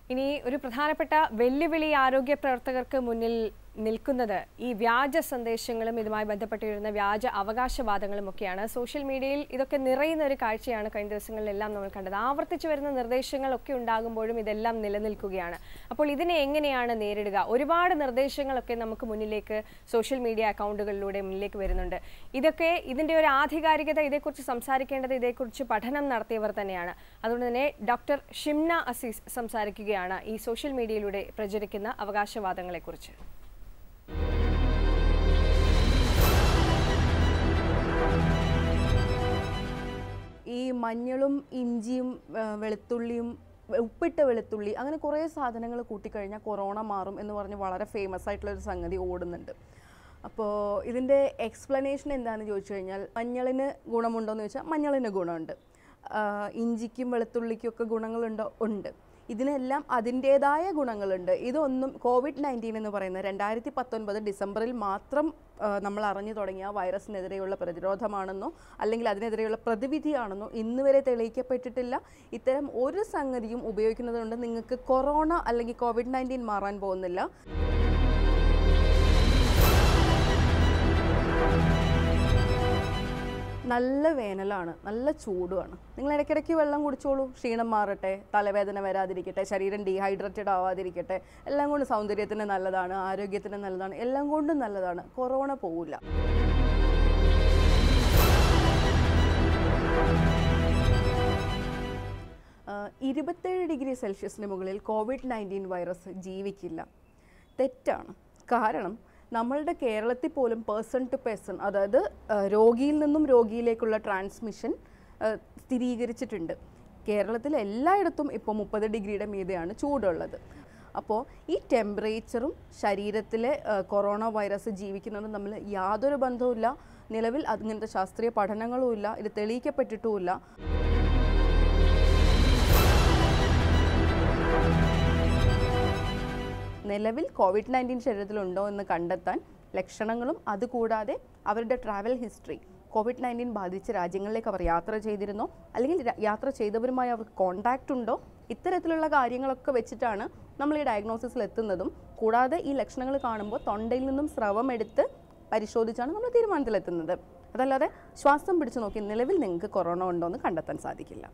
ഇനി ഒരു പ്രധാനപ്പെട്ട വെല്ലുവിളി ആരോഗ്യ പ്രവർത്തകർക്ക് മുന്നിൽ നിൽക്കുന്നത് ഈ വ്യാജ സന്ദേശങ്ങളും ഇതുമായി ബന്ധപ്പെട്ടിരുന്ന വ്യാജ അവകാശവാദങ്ങളും ഒക്കെയാണ് സോഷ്യൽ മീഡിയയിൽ ഇതൊക്കെ നിറയുന്ന ഒരു കാഴ്ചയാണ് കഴിഞ്ഞ ദിവസങ്ങളിലെല്ലാം നമ്മൾ കണ്ടത് ആവർത്തിച്ചു വരുന്ന നിർദ്ദേശങ്ങളൊക്കെ ഉണ്ടാകുമ്പോഴും ഇതെല്ലാം നിലനിൽക്കുകയാണ് അപ്പോൾ ഇതിനെ എങ്ങനെയാണ് നേരിടുക ഒരുപാട് നിർദ്ദേശങ്ങളൊക്കെ നമുക്ക് മുന്നിലേക്ക് സോഷ്യൽ മീഡിയ അക്കൗണ്ടുകളിലൂടെ മുന്നിലേക്ക് വരുന്നുണ്ട് ഇതൊക്കെ ഇതിന്റെ ഒരു ആധികാരികത ഇതേക്കുറിച്ച് സംസാരിക്കേണ്ടത് ഇതേക്കുറിച്ച് പഠനം നടത്തിയവർ തന്നെയാണ് അതുകൊണ്ട് തന്നെ ഡോക്ടർ ഷിംന അസീസ് സംസാരിക്കുകയാണ് ഈ സോഷ്യൽ മീഡിയയിലൂടെ പ്രചരിക്കുന്ന അവകാശവാദങ്ങളെക്കുറിച്ച് ഈ മഞ്ഞളും ഇഞ്ചിയും ആ, വെളുത്തുള്ളിയും ഉപ്പിട്ട വെളുത്തുള്ളി അങ്ങനെ കുറേ സാധനങ്ങൾ കൂട്ടിക്കഴിഞ്ഞാൽ കൊറോണ മാറും എന്ന് പറഞ്ഞ് വളരെ ഫേമസ് ആയിട്ടുള്ള ഒരു സംഗതി ഓടുന്നുണ്ട് അപ്പോൾ ഇതിൻ്റെ എക്സ്പ്ലനേഷൻ എന്താണെന്ന് ചോദിച്ചു കഴിഞ്ഞാൽ മഞ്ഞളിന് ഗുണമുണ്ടോ എന്ന് ചോദിച്ചാൽ മഞ്ഞളിന് ഗുണമുണ്ട് ആ, ഇഞ്ചിക്കും വെളുത്തുള്ളിക്കും ഒക്കെ ഗുണങ്ങളുണ്ടോ ഉണ്ട് ഇതിനെല്ലാം അതിൻ്റേതായ ഗുണങ്ങളുണ്ട് ഇതൊന്നും കോവിഡ് നയൻറ്റീൻ എന്ന് പറയുന്നത് രണ്ടായിരത്തി പത്തൊൻപത് ഡിസംബറിൽ മാത്രം ആ, നമ്മൾ അറിഞ്ഞു തുടങ്ങിയ വൈറസിനെതിരെയുള്ള പ്രതിരോധമാണെന്നോ അല്ലെങ്കിൽ അതിനെതിരെയുള്ള പ്രതിവിധിയാണെന്നോ ഇന്ന് വരെ തെളിയിക്കപ്പെട്ടിട്ടില്ല ഇത്തരം ഒരു സംഗതിയും ഉപയോഗിക്കുന്നത് കൊണ്ട് നിങ്ങൾക്ക് കൊറോണ അല്ലെങ്കിൽ കോവിഡ് നയൻറ്റീൻ മാറാൻ പോകുന്നില്ല നല്ല വേനലാണ് നല്ല ചൂടുമാണ് നിങ്ങൾ ഇടയ്ക്കിടയ്ക്ക് വെള്ളം കുടിച്ചോളൂ ക്ഷീണം മാറട്ടെ തലവേദന വരാതിരിക്കട്ടെ ശരീരം ഡീഹൈഡ്രേറ്റഡ് ആവാതിരിക്കട്ടെ എല്ലാം കൊണ്ട് സൗന്ദര്യത്തിന് നല്ലതാണ് ആരോഗ്യത്തിന് നല്ലതാണ് എല്ലാം കൊണ്ടും നല്ലതാണ് കൊറോണ പോവില്ല ആഹ് ഇരുപത്തേഴ് ഡിഗ്രി സെൽഷ്യസിന് മുകളിൽ കോവിഡ് നയൻറ്റീൻ വൈറസ് ജീവിക്കില്ല തെറ്റാണ് കാരണം നമ്മളുടെ കേരളത്തിൽ പോലും പേഴ്സൺ ടു പേഴ്സൺ അതായത് ആഹ് രോഗിയിൽ നിന്നും രോഗിയിലേക്കുള്ള ട്രാൻസ്മിഷൻ ആഹ് സ്ഥിരീകരിച്ചിട്ടുണ്ട് കേരളത്തിൽ എല്ലായിടത്തും ഇപ്പോൾ മുപ്പത് ഡിഗ്രിയുടെ മീതെയാണ് ചൂടുള്ളത് അപ്പോൾ ഈ ടെമ്പറേച്ചറും ശരീരത്തിലെ ആഹ് കൊറോണ വൈറസ് ജീവിക്കുന്നതും തമ്മിൽ യാതൊരു ബന്ധവുമില്ല നിലവിൽ അങ്ങനത്തെ ശാസ്ത്രീയ പഠനങ്ങളും ഇല്ല ഇത് തെളിയിക്കപ്പെട്ടിട്ടുമില്ല നിലവിൽ കോവിഡ് നയൻറ്റീൻ ശരീരത്തിലുണ്ടോ എന്ന് കണ്ടെത്താൻ ലക്ഷണങ്ങളും അതുകൂടാതെ അവരുടെ ട്രാവൽ ഹിസ്റ്ററി കോവിഡ് നയൻറ്റീൻ ബാധിച്ച രാജ്യങ്ങളിലേക്ക് അവർ യാത്ര ചെയ്തിരുന്നോ അല്ലെങ്കിൽ ര- യാത്ര ചെയ്തവരുമായി അവർക്ക് കോണ്ടാക്റ്റ് ഉണ്ടോ ഇത്തരത്തിലുള്ള കാര്യങ്ങളൊക്കെ വെച്ചിട്ടാണ് നമ്മൾ ഈ ഡയഗ്നോസിസിൽ എത്തുന്നതും കൂടാതെ ഈ ലക്ഷണങ്ങൾ കാണുമ്പോൾ തൊണ്ടയിൽ നിന്നും സ്രവം എടുത്ത് പരിശോധിച്ചാണ് നമ്മൾ തീരുമാനത്തിലെത്തുന്നത് അതല്ലാതെ ശ്വാസം പിടിച്ചു നോക്കി നിലവിൽ നിങ്ങൾക്ക് കൊറോണ ഉണ്ടോ എന്ന് കണ്ടെത്താൻ സാധിക്കില്ല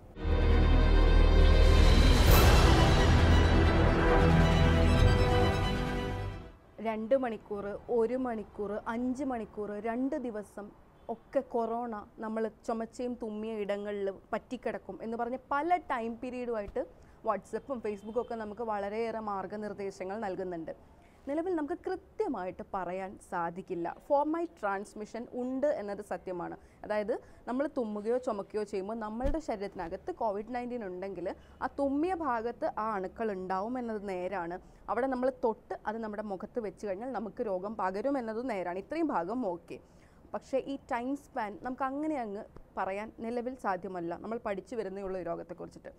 രണ്ട് മണിക്കൂർ ഒരു മണിക്കൂർ അഞ്ച് മണിക്കൂർ രണ്ട് ദിവസം ഒക്കെ കൊറോണ നമ്മൾ ചുമച്ചയും തുമ്മിയ ഇടങ്ങളിൽ പറ്റിക്കിടക്കും എന്ന് പറഞ്ഞ് പല ടൈം പീരീഡുമായിട്ട് വാട്സപ്പും ഫേസ്ബുക്കും ഒക്കെ നമുക്ക് വളരെയേറെ മാർഗനിർദ്ദേശങ്ങൾ നൽകുന്നുണ്ട് നിലവിൽ നമുക്ക് കൃത്യമായിട്ട് പറയാൻ സാധിക്കില്ല ഫോർമൈ ട്രാൻസ്മിഷൻ ഉണ്ട് എന്നത് സത്യമാണ് അതായത് നമ്മൾ തുമ്മുകയോ ചുമക്കുകയോ ചെയ്യുമ്പോൾ നമ്മളുടെ ശരീരത്തിനകത്ത് കോവിഡ് നയൻറ്റീൻ ഉണ്ടെങ്കിൽ ആ തുമ്മിയ ഭാഗത്ത് ആ അണുക്കൾ ഉണ്ടാവും എന്നത് നേരാണ് അവിടെ നമ്മൾ തൊട്ട് അത് നമ്മുടെ മുഖത്ത് വെച്ച് കഴിഞ്ഞാൽ നമുക്ക് രോഗം പകരും എന്നത് നേരാണ് ഇത്രയും ഭാഗം ഓക്കെ പക്ഷേ ഈ ടൈം സ്പാൻ നമുക്ക് അങ്ങനെ അങ്ങ് പറയാൻ നിലവിൽ സാധ്യമല്ല നമ്മൾ പഠിച്ചു വരുന്നേ ഉള്ളൂ ഈ രോഗത്തെക്കുറിച്ചിട്ട്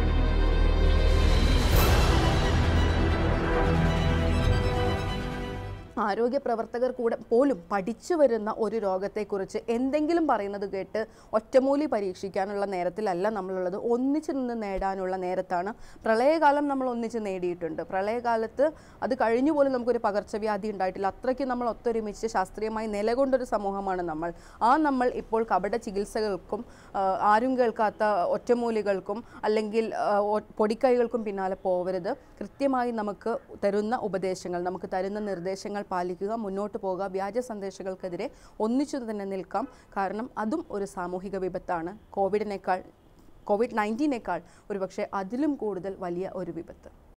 ആരോഗ്യ പ്രവർത്തകർ കൂടെ പോലും പഠിച്ചു വരുന്ന ഒരു രോഗത്തെക്കുറിച്ച് എന്തെങ്കിലും പറയുന്നത് കേട്ട് ഒറ്റമൂലി പരീക്ഷിക്കാനുള്ള നേരത്തിലല്ല നമ്മളുള്ളത് ഒന്നിച്ചു നിന്ന് നേടാനുള്ള നേരത്താണ് പ്രളയകാലം നമ്മൾ ഒന്നിച്ച് നേടിയിട്ടുണ്ട് പ്രളയകാലത്ത് അത് കഴിഞ്ഞു പോലും നമുക്കൊരു പകർച്ചവ്യാധി ഉണ്ടായിട്ടില്ല അത്രയ്ക്ക് നമ്മൾ ഒത്തൊരുമിച്ച് ശാസ്ത്രീയമായി നിലകൊണ്ടൊരു സമൂഹമാണ് നമ്മൾ ആ നമ്മൾ ഇപ്പോൾ കപട ചികിത്സകൾക്കും ആ, ആരും കേൾക്കാത്ത ഒറ്റമൂലികൾക്കും അല്ലെങ്കിൽ ആ, ഒ- പൊടിക്കൈകൾക്കും പിന്നാലെ പോവരുത് കൃത്യമായി നമുക്ക് തരുന്ന ഉപദേശങ്ങൾ നമുക്ക് തരുന്ന നിർദ്ദേശങ്ങൾ പാലിക്കുക മുന്നോട്ട് പോകുക വ്യാജ സന്ദേശങ്ങൾക്കെതിരെ ഒന്നിച്ചു തന്നെ നിൽക്കാം കാരണം അതും ഒരു സാമൂഹിക വിപത്താണ് കോവിഡിനേക്കാൾ കോവിഡ് നയൻറ്റീനേക്കാൾ ഒരുപക്ഷെ അതിലും കൂടുതൽ വലിയ ഒരു വിപത്ത്